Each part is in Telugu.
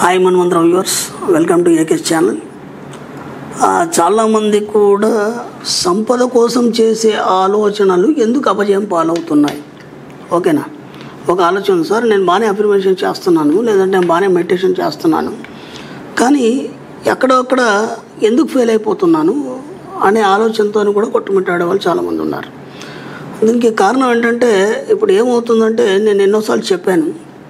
hi Manvantaram viewers welcome to AK's channel ఆ, చాలామంది కూడా సంపద కోసం చేసే ఆలోచనలు ఎందుకు అపజయం పాలవుతున్నాయి ఓకేనా ఒక ఆలోచన ఉంది, సార్ నేను బాగానే అఫర్మేషన్ చేస్తున్నాను లేదంటే నేను బాగానే మెడిటేషన్ చేస్తున్నాను కానీ ఎక్కడో అక్కడ ఎందుకు ఫెయిల్ అయిపోతున్నాను అనే ఆలోచనతో కూడా కొట్టుమిట్టాడే వాళ్ళు చాలామంది ఉన్నారు దీనికి కారణం ఏంటంటే ఇప్పుడు ఏమవుతుందంటే నేను ఎన్నోసార్లు చెప్పాను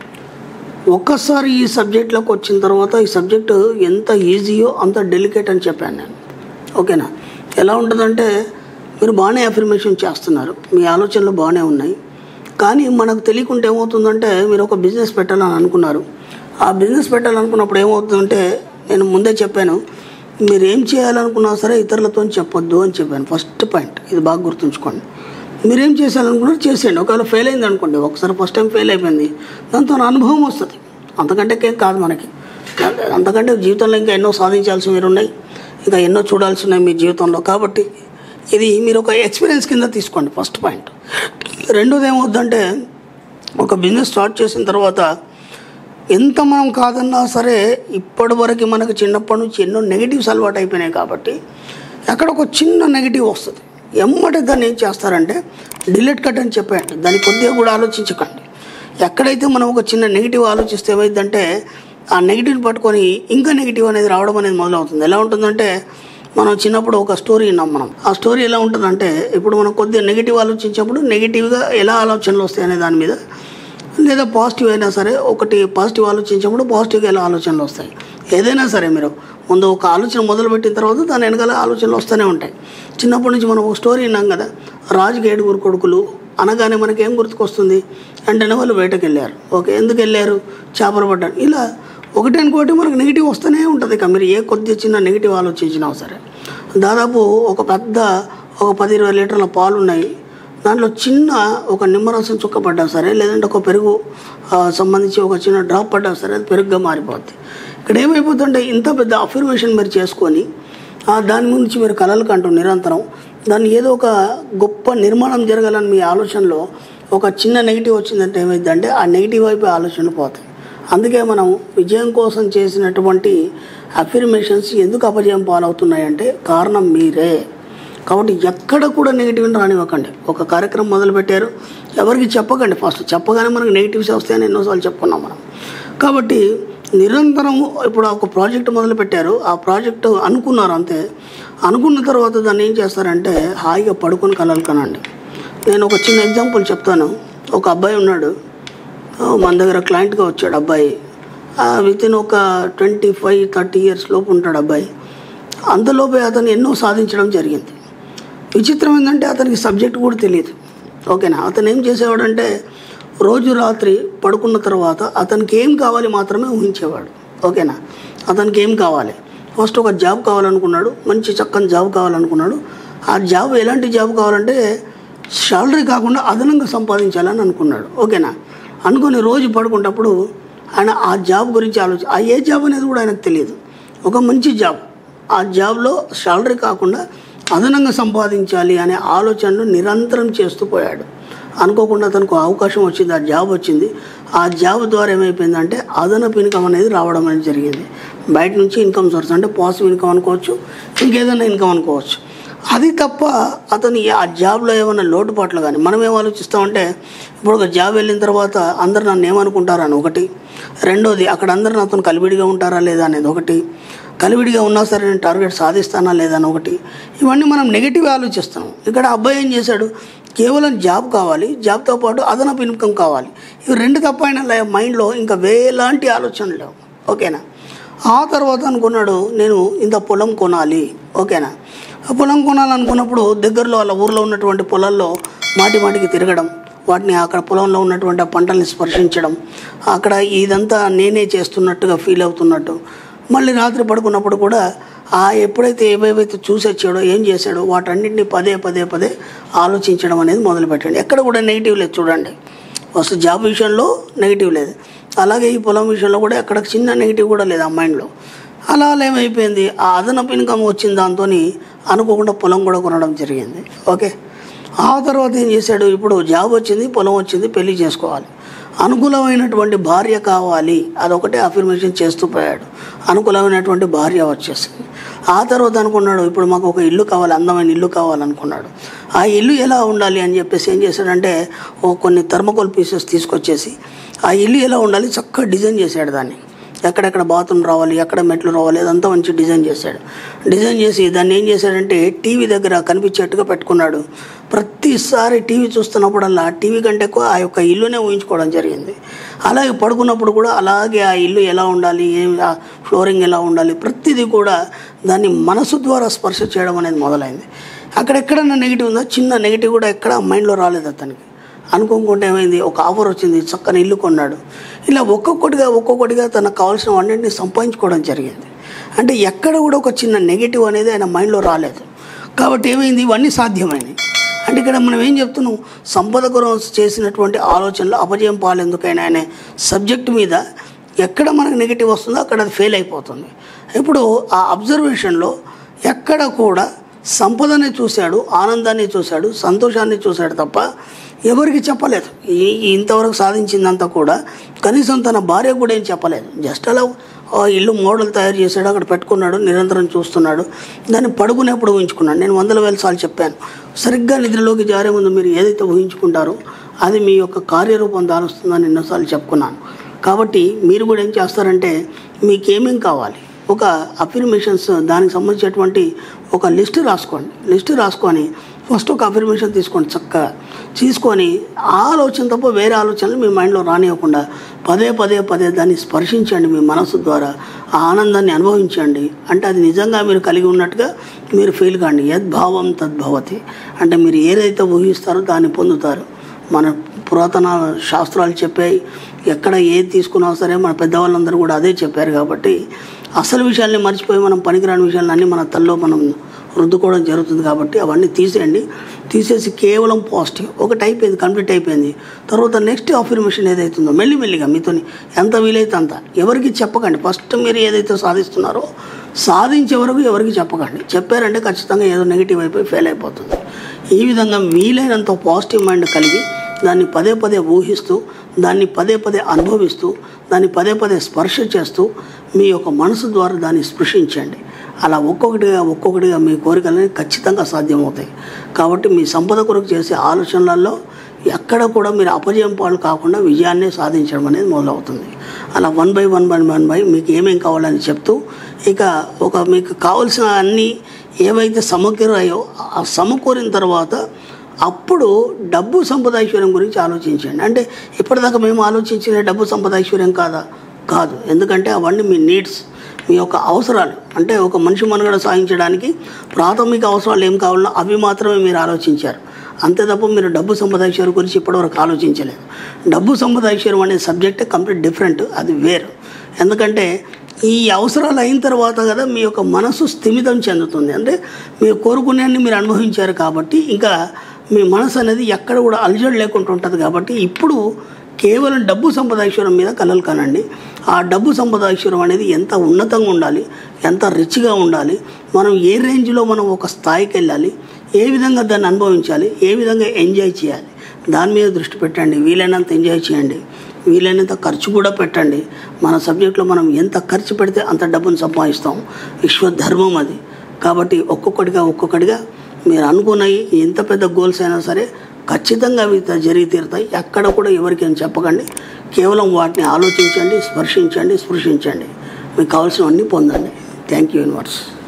ఒక్కసారి ఈ సబ్జెక్ట్లోకి వచ్చిన తర్వాత ఈ సబ్జెక్టు ఎంత ఈజీయో అంత డెలికేట్ అని చెప్పాను నేను ఓకేనా ఎలా ఉంటుందంటే మీరు బాగానే అఫర్మేషన్ చేస్తున్నారు మీ ఆలోచనలు బాగానే ఉన్నాయి కానీ మనకు తెలియకుండా ఏమవుతుందంటే మీరు ఒక బిజినెస్ పెట్టాలని అనుకున్నారు ఆ బిజినెస్ పెట్టాలనుకున్నప్పుడు ఏమవుతుందంటే నేను ముందే చెప్పాను మీరు ఏం చేయాలనుకున్నా సరే ఇతరులతో చెప్పొద్దు అని చెప్పాను ఫస్ట్ పాయింట్ ఇది బాగా గుర్తుంచుకోండి మీరేం చేయాలనుకున్నారు చేసేయండి ఒకవేళ ఫెయిల్ అయింది అనుకోండి ఒకసారి ఫస్ట్ టైం ఫెయిల్ అయిపోయింది దాంతో అనుభవం వస్తుంది అంతకంటే ఏం కాదు మనకి అంతకంటే జీవితంలో ఇంకా ఎన్నో సాధించాల్సి మీరు ఉన్నాయి ఇంకా ఎన్నో చూడాల్సి ఉన్నాయి మీ జీవితంలో కాబట్టి ఇది మీరు ఒక ఎక్స్పీరియన్స్ కింద తీసుకోండి ఫస్ట్ పాయింట్ రెండోది ఏమవుద్దంటే ఒక బిజినెస్ స్టార్ట్ చేసిన తర్వాత ఎంత మనం కాదన్నా సరే ఇప్పటి వరకు మనకు చిన్నప్పటి నుంచి ఎన్నో నెగిటివ్స్ అలవాటు అయిపోయినాయి కాబట్టి అక్కడ ఒక చిన్న నెగిటివ్ వస్తుంది ఎమ్మటి దాన్ని ఏం చేస్తారంటే డిలీట్ కట్ అని చెప్పండి దాన్ని కొద్దిగా కూడా ఆలోచించకండి ఎక్కడైతే మనం ఒక చిన్న నెగిటివ్ ఆలోచిస్తే ఏమైందంటే ఆ నెగిటివ్ని పట్టుకొని ఇంకా నెగిటివ్ అనేది రావడం అనేది మొదలవుతుంది ఎలా ఉంటుందంటే మనం చిన్నప్పుడు ఒక స్టోరీ విన్నాం మనం ఆ స్టోరీ ఎలా ఉంటుందంటే ఇప్పుడు మనం కొద్దిగా నెగిటివ్ ఆలోచించినప్పుడు నెగిటివ్గా ఎలా ఆలోచనలు వస్తాయి అనే దాని మీద లేదా పాజిటివ్ అయినా సరే ఒకటి పాజిటివ్ ఆలోచించినప్పుడు పాజిటివ్గా ఎలా ఆలోచనలు వస్తాయి ఏదైనా సరే మీరు ముందు ఒక ఆలోచన మొదలుపెట్టిన తర్వాత దాని వెనకాల ఆలోచనలు వస్తూనే ఉంటాయి చిన్నప్పటి నుంచి మనం ఒక స్టోరీ విన్నాం కదా రాజుకి ఏడుగురు కొడుకులు అనగానే మనకి ఏం గుర్తుకొస్తుంది వెంటనే వాళ్ళు వేటకి వెళ్ళారు ఓకే ఎందుకు వెళ్ళారు చేపలు పడ్డారు ఇలా ఒకటి అనుకోటి మనకు నెగిటివ్ వస్తూనే ఉంటుంది ఇక మీరు ఏ కొద్ది చిన్న నెగిటివ్ ఆలోచించినా సరే దాదాపు ఒక పెద్ద ఒక పది ఇరవై లీటర్ల పాలు ఉన్నాయి దాంట్లో చిన్న ఒక నిమ్మరసం చుక్క పడ్డా సరే లేదంటే ఒక పెరుగు ఆ, సంబంధించి ఒక చిన్న డ్రాప్ పడ్డా సరే అది పెరుగుగా మారిపోద్ది ఇక్కడ ఏమైపోతుంటే ఇంత పెద్ద అఫర్మేషన్ మీరు చేసుకొని ఆ, దాని గురించి మీరు కలలు కంటూ నిరంతరం దాన్ని ఏదో ఒక గొప్ప నిర్మాణం జరగాలని మీ ఆలోచనలో ఒక చిన్న నెగిటివ్ వచ్చిందంటే ఏమైందంటే ఆ నెగిటివ్ వైపు ఆలోచనలు పోతాయి అందుకే మనం విజయం కోసం చేసినటువంటి అఫర్మేషన్స్ ఎందుకు అపజయం పాలవుతున్నాయంటే కారణం మీరే కాబట్టి ఎక్కడ కూడా నెగిటివ్ని రానివ్వకండి ఒక కార్యక్రమం మొదలుపెట్టారు ఎవరికి చెప్పకండి ఫస్ట్ చెప్పగానే మనకు నెగిటివ్స్ వస్తాయని ఎన్నోసార్లు చెప్పుకున్నాం మనం కాబట్టి నిరంతరం ఇప్పుడు ఒక ప్రాజెక్ట్ మొదలు పెట్టారు ఆ ప్రాజెక్ట్ అనుకున్నారు అంతే అనుకున్న తర్వాత దాన్ని ఏం చేస్తారంటే హాయిగా పడుకొని కలలు కనండి నేను ఒక చిన్న ఎగ్జాంపుల్ చెప్తాను ఒక అబ్బాయి ఉన్నాడు ఆ, మన దగ్గర క్లయింట్గా వచ్చాడు అబ్బాయి విత్ ఇన్ ఒక ట్వంటీ ఫైవ్ థర్టీ ఇయర్స్ లోపు ఉంటాడు అబ్బాయి అంతలోపే అతను ఎన్నో సాధించడం జరిగింది విచిత్రం ఏంటంటే అతనికి సబ్జెక్ట్ కూడా తెలియదు ఓకేనా అతను ఏం చేసేవాడంటే రోజు రాత్రి పడుకున్న తర్వాత అతనికి ఏం కావాలి మాత్రమే ఊహించేవాడు ఓకేనా అతనికి ఏం కావాలి ఫస్ట్ ఒక జాబ్ కావాలనుకున్నాడు మంచి చక్కని జాబ్ కావాలనుకున్నాడు ఆ జాబ్ ఎలాంటి జాబ్ కావాలంటే శాలరీ కాకుండా అదనంగా సంపాదించాలని అనుకున్నాడు ఓకేనా అనుకుని రోజు పడుకున్నప్పుడు ఆయన ఆ జాబ్ గురించి ఆలోచి ఆ ఏ జాబ్ అనేది కూడా ఆయనకు తెలియదు ఒక మంచి జాబ్ ఆ జాబ్లో శాలరీ కాకుండా అదనంగా సంపాదించాలి అనే ఆలోచనను నిరంతరం చేస్తూ పోయాడు అనుకోకుండా అతనికి ఒక అవకాశం వచ్చింది ఆ జాబ్ వచ్చింది ఆ జాబ్ ద్వారా ఏమైపోయిందంటే అదనపు ఇన్కమ్ అనేది రావడం అనేది జరిగింది బయట నుంచి ఇన్కమ్ సోర్స్ అంటే పాజిటివ్ ఇన్కమ్ అనుకోవచ్చు ఇంకేదైనా ఇన్కమ్ అనుకోవచ్చు అది తప్ప అతని ఆ జాబ్లో ఏమైనా లోటుపాట్లు కానీ మనం ఏం ఆలోచిస్తామంటే ఇప్పుడు ఒక జాబ్ వెళ్ళిన తర్వాత అందరు నన్ను ఏమనుకుంటారని ఒకటి రెండోది అక్కడ అందరు నాతో కలివిడిగా ఉంటారా లేదా అనేది ఒకటి కలివిడిగా ఉన్నా సరే నేను టార్గెట్ సాధిస్తానా లేదా అని ఒకటి ఇవన్నీ మనం నెగిటివ్ ఆలోచిస్తాం ఇక్కడ అబ్బాయి ఏం చేశాడు కేవలం జాబ్ కావాలి జాబ్తో పాటు అదనపు ఇన్కమ్ కావాలి ఇవి రెండు తప్ప ఆయన లై- మైండ్లో ఇంకా వేలాంటి ఆలోచనలు లేవు ఓకేనా ఆ తర్వాత అనుకున్నాడు నేను ఇంత పొలం కొనాలి ఓకేనా ఆ పొలం కొనాలనుకున్నప్పుడు దగ్గరలో వాళ్ళ ఊర్లో ఉన్నటువంటి పొలాల్లో మాటి మాటికి తిరగడం వాటిని అక్కడ పొలంలో ఉన్నటువంటి ఆ పంటల్ని స్పర్శించడం అక్కడ ఇదంతా నేనే చేస్తున్నట్టుగా ఫీల్ అవుతున్నట్టు మళ్ళీ రాత్రి పడుకున్నప్పుడు కూడా ఆ ఎప్పుడైతే ఏవేవైతే చూసి వచ్చాడో ఏం చేశాడో వాటన్నింటినీ పదే పదే పదే ఆలోచించడం అనేది మొదలుపెట్టండి ఎక్కడ కూడా నెగిటివ్ లేదు చూడండి ఫస్ట్ జాబ్ విషయంలో నెగిటివ్ లేదు అలాగే ఈ పొలం విషయంలో కూడా ఎక్కడ చిన్న నెగిటివ్ కూడా లేదు ఆ మైండ్లో అలా అలా ఏమైపోయింది ఆ అదనపు ఇన్కమ్ వచ్చిన దాంతో అనుకోకుండా పొలం కూడా కొనడం జరిగింది ఓకే ఆ తర్వాత ఏం చేశాడు ఇప్పుడు జాబ్ వచ్చింది పొలం వచ్చింది పెళ్లి చేసుకోవాలి అనుకూలమైనటువంటి భార్య కావాలి అదొకటే అఫర్మేషన్ చేస్తూ పోయాడు అనుకూలమైనటువంటి భార్య వచ్చేసింది ఆ తర్వాత అనుకున్నాడు ఇప్పుడు మాకు ఒక ఇల్లు కావాలి అందమైన ఇల్లు కావాలనుకున్నాడు ఆ ఇల్లు ఎలా ఉండాలి అని చెప్పేసి ఏం చేశాడంటే ఓ కొన్ని థర్మకోల్ పీసెస్ తీసుకొచ్చేసి ఆ ఇల్లు ఎలా ఉండాలి చక్కగా డిజైన్ చేశాడు దాన్ని ఎక్కడెక్కడ బాత్రూమ్ రావాలి ఎక్కడ మెట్లు రావాలి అదంతా మంచి డిజైన్ చేశాడు డిజైన్ చేసి దాన్ని ఏం చేశాడంటే టీవీ దగ్గర కనిపించేట్టుగా పెట్టుకున్నాడు ప్రతిసారి టీవీ చూస్తున్నప్పుడల్లా టీవీ కంటే ఎక్కువ ఆ యొక్క ఇల్లునే ఊహించుకోవడం జరిగింది అలాగే పడుకున్నప్పుడు కూడా అలాగే ఆ ఇల్లు ఎలా ఉండాలి ఏం ఆ ఫ్లోరింగ్ ఎలా ఉండాలి ప్రతిదీ కూడా దాన్ని మనసు ద్వారా స్పర్శ చేయడం అనేది మొదలైంది అక్కడెక్కడన్నా నెగిటివ్ ఉందో చిన్న నెగిటివ్ కూడా ఎక్కడ మైండ్లో రాలేదు అతనికి అనుకోకుండా ఏమైంది ఒక ఆఫర్ వచ్చింది చక్కని ఇల్లు కొన్నాడు ఇలా ఒక్కొక్కటిగా ఒక్కొక్కటిగా తనకు కావాల్సిన అన్నింటినీ సంపాదించుకోవడం జరిగింది అంటే ఎక్కడ కూడా ఒక చిన్న నెగిటివ్ అనేది ఆయన మైండ్లో రాలేదు కాబట్టి ఏమైంది ఇవన్నీ సాధ్యమైనవి అంటే ఇక్కడ మనం ఏం చెప్తున్నాం సంపద కొరకు చేసినటువంటి ఆలోచనలు అపజయం పాలెందుకైనా అనే సబ్జెక్ట్ మీద ఎక్కడ మనకు నెగిటివ్ వస్తుందో అక్కడ అది ఫెయిల్ అయిపోతుంది ఇప్పుడు ఆ అబ్జర్వేషన్లో ఎక్కడ కూడా సంపదని చూశాడు ఆనందాన్ని చూశాడు సంతోషాన్ని చూశాడు తప్ప ఎవరికి చెప్పలేదు ఈ ఈ ఇంతవరకు సాధించిందంతా కూడా కనీసం తన భార్య కూడా ఏం చెప్పలేదు జస్ట్ అలా ఆ ఇల్లు మోడల్ తయారు చేశాడు అక్కడ పెట్టుకున్నాడు నిరంతరం చూస్తున్నాడు దాన్ని పడుకునేప్పుడు ఊహించుకున్నాడు నేను వందల వేల సార్లు చెప్పాను సరిగ్గా నిద్రలోకి జారే ముందు మీరు ఏదైతే ఊహించుకుంటారో అది మీ యొక్క కార్యరూపం దాలుస్తుందని ఎన్నోసార్లు చెప్పుకున్నాను కాబట్టి మీరు కూడా ఏం చేస్తారంటే మీకేమేం కావాలి ఒక అఫర్మేషన్స్ దానికి సంబంధించినటువంటి ఒక లిస్ట్ రాసుకోండి లిస్ట్ రాసుకొని ఫస్ట్ ఒక అఫర్మేషన్ తీసుకోండి చక్కగా తీసుకొని ఆ ఆలోచన తప్ప వేరే ఆలోచనలు మీ మైండ్లో రానివ్వకుండా పదే పదే పదే దాన్ని స్పర్శించండి మీ మనసు ద్వారా ఆ ఆనందాన్ని అనుభవించండి అంటే అది నిజంగా మీరు కలిగి ఉన్నట్టుగా మీరు ఫీల్ కాండి యద్భావం తద్భవతి అంటే మీరు ఏదైతే ఊహిస్తారో దాన్ని పొందుతారు మన పురాతన శాస్త్రాలు చెప్పాయి ఎక్కడ ఏది తీసుకున్నా సరే మన పెద్దవాళ్ళందరూ కూడా అదే చెప్పారు కాబట్టి అసలు విషయాల్ని మర్చిపోయి మనం పనికిరాని విషయాలను అన్నీ మన తల్లో మనం రుద్దుకోవడం జరుగుతుంది కాబట్టి అవన్నీ తీసేయండి తీసేసి కేవలం పాజిటివ్ ఒకటి అయిపోయింది కంప్లీట్ అయిపోయింది తర్వాత నెక్స్ట్ అఫర్మేషన్ ఏదైతుందో మెల్లిమెల్లిగా మీతోని ఎంత వీలైతే అంత ఎవరికి చెప్పకండి ఫస్ట్ మీరు ఏదైతే సాధిస్తున్నారో సాధించే వరకు ఎవరికి చెప్పకండి చెప్పారంటే ఖచ్చితంగా ఏదో నెగిటివ్ అయిపోయి ఫెయిల్ అయిపోతుంది ఈ విధంగా వీలైనంత పాజిటివ్ మైండ్ కలిగి దాన్ని పదే పదే ఊహిస్తూ దాన్ని పదే పదే అనుభవిస్తూ దాన్ని పదే పదే స్పర్శ చేస్తూ మీ యొక్క మనసు ద్వారా దాన్ని స్పృశించండి అలా ఒక్కొక్కటిగా ఒక్కొక్కటిగా మీ కోరికలని ఖచ్చితంగా సాధ్యమవుతాయి కాబట్టి మీ సంపద కొరకు చేసే ఆలోచనలలో ఎక్కడ కూడా మీరు అపజయం పాలు కాకుండా విజయాన్నే సాధించడం అనేది మొదలవుతుంది అలా one by one by one by మీకు ఏమేం కావాలని చెప్తూ ఇక ఒక మీకు కావలసిన అన్నీ ఏవైతే సమకూరాయో ఆ సమకూరిన తర్వాత అప్పుడు డబ్బు సంపద ఐశ్వర్యం గురించి ఆలోచించండి అంటే ఇప్పటిదాకా మేము ఆలోచించిన డబ్బు సంపద ఐశ్వర్యం కాదా కాదు ఎందుకంటే అవన్నీ మీ నీడ్స్ మీ యొక్క అవసరాలు అంటే ఒక మనిషి మనుగడ సాధించడానికి ప్రాథమిక అవసరాలు ఏం కావాలో అవి మాత్రమే మీరు ఆలోచించారు అంతే తప్ప మీరు డబ్బు సంపద ఐశ్వర్యం గురించి ఇప్పటివరకు ఆలోచించలేదు డబ్బు సంపద ఐశ్వర్యం అనే సబ్జెక్టే కంప్లీట్ డిఫరెంట్ అది వేరు ఎందుకంటే ఈ అవసరాలు అయిన తర్వాత కదా మీ యొక్క మనసు స్థిమితం చెందుతుంది అంటే మీరు కోరుకునేన్ని మీరు అనుభవించారు కాబట్టి ఇంకా మీ మనసు అనేది ఎక్కడ కూడా అలజడి లేకుండా ఉంటుంది కాబట్టి ఇప్పుడు కేవలం డబ్బు సంపద ఐశ్వర్యం మీద కలలు కనండి ఆ డబ్బు సంపద ఐశ్వర్యం అనేది ఎంత ఉన్నతంగా ఉండాలి ఎంత రిచ్గా ఉండాలి మనం ఏ రేంజ్లో మనం ఒక స్థాయికి వెళ్ళాలి ఏ విధంగా దాన్ని అనుభవించాలి ఏ విధంగా ఎంజాయ్ చేయాలి దాని మీద దృష్టి పెట్టండి వీలైనంత ఎంజాయ్ చేయండి వీలైనంత ఖర్చు కూడా పెట్టండి మన సబ్జెక్ట్లో మనం ఎంత ఖర్చు పెడితే అంత డబ్బును సంపాదిస్తాం విశ్వధర్మం అది కాబట్టి ఒక్కొక్కటిగా ఒక్కొక్కటిగా మీరు అనుకున్నవి ఎంత పెద్ద గోల్స్ అయినా సరే ఖచ్చితంగా అవి త- జరిగి తీరుతాయి ఎక్కడ కూడా ఎవరికైనా చెప్పకండి కేవలం వాటిని ఆలోచించండి స్పర్శించండి స్పృశించండి మీకు కావాల్సినవన్నీ పొందండి థ్యాంక్ యూ యూనివర్స్